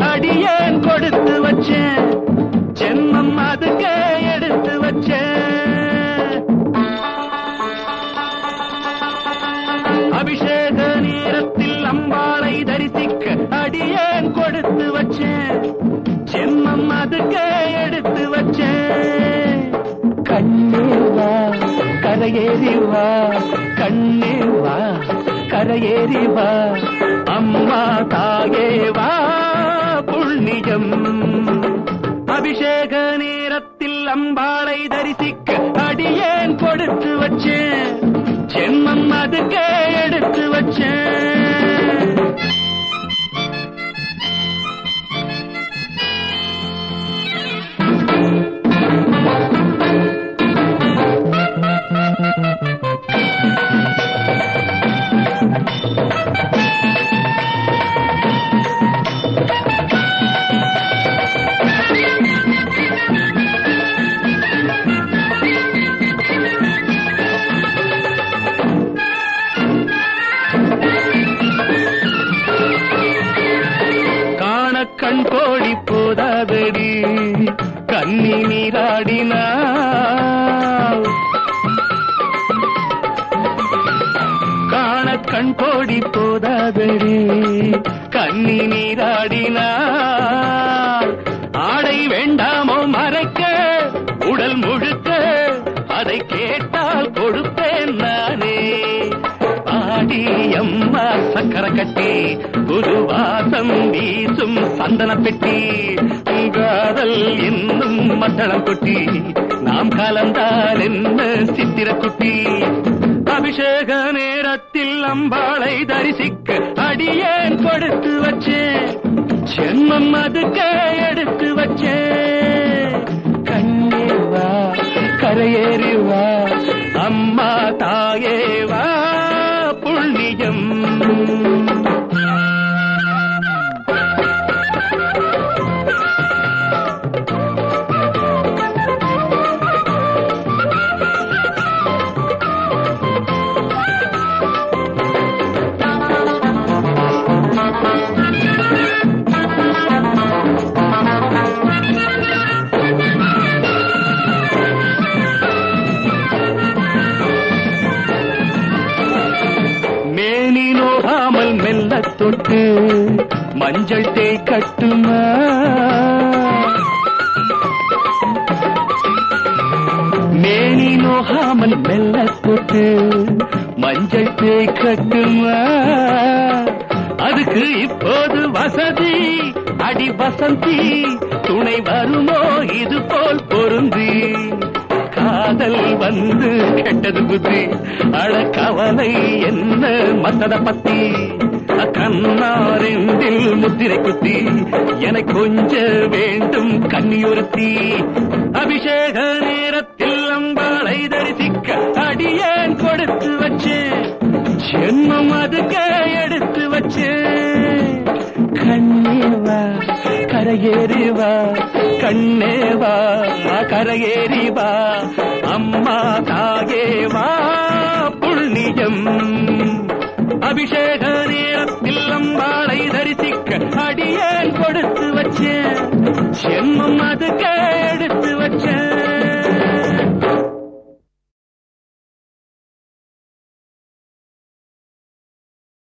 அடியேன் கொடுத்து வச்சேன் ஜென்மம் அதுக்கே எடுத்து வச்சேன் அபிஷேக நேரத்தில் அம்பாளை தரிசிக்க அடியேன் கொடுத்து வச்சேன் ஜென்மம் அதுக்கே எடுத்து வச்சேன் கண்ணே வா கரையேறி வா கண்ணே வா கரையேறி வா அம்மா தாயே வா புண்ணியம் அபிஷேக நேரத்தில் அம்பாளை தரிசிக்க அடியேன் கொடுத்து வச்சேன் ஜென்மம் அதுக்கே எடுத்து வச்சேன் காண கண் கோழி போதாதடி கண்ணி நீராடினா காண கண் கோடி போதாதடி கண்ணி நீராடினா ஆடை வேண்டாமோ மறைக்க உடல் முழுக்க அதை கேட்டால் கொடுப்பேன் நானே ஆடி அம்மா சக்கர கட்டி புது வாசம் வீசும் சந்தன பெட்டி காதல் என்னும் மத்தளம் கொட்டி நாம் கலந்தால் என்ன சித்திர குட்டி அபிஷேக நேரத்தில் அம்பாளை தரிசிக்க அடியேன் கொடுத்து வச்சேன் ஜென்மம் அதுக்கே எடுத்து வச்சேன் கண்ணே வா கரையேறி வா அம்மா தாயே வா புண்ணியம் மேனி நோகாமல் மெல்ல தொட்டு மஞ்சள் தேய் கட்டுமா மேனி நோகாமல் மெல்ல தொட்டு மஞ்சள் தேய் கட்டுமா அதுக்கு இப்போது வசதி அடி வசந்தி துணை வருமோ இது போல் பொருந்தி காதல் வந்து கெட்டது புத்தி அழ கவலை என்ன மத்தத பத்தி கண்ணாரெண்டில் முத்திரை குத்தி என கொஞ்ச வேண்டும் கன்னியொருத்தி அபிஷேக நேரத்தில் அம்பாளை தரிசிக்க அடியேன் கொடுத்து வச்சேன் ஜென்மம் அதுக்கே எடுத்து வச்சேன் கண்ணே வா கரையேறி வா கண்ணே வா கரையேறி வா அம்மா தாயே வா புண்ணியம் அபிஷேக நேரத்தில் அம்பாளை தரிசிக்க அடியேன் கொடுத்து வச்சேன் ஜென்மம் அதுக்கே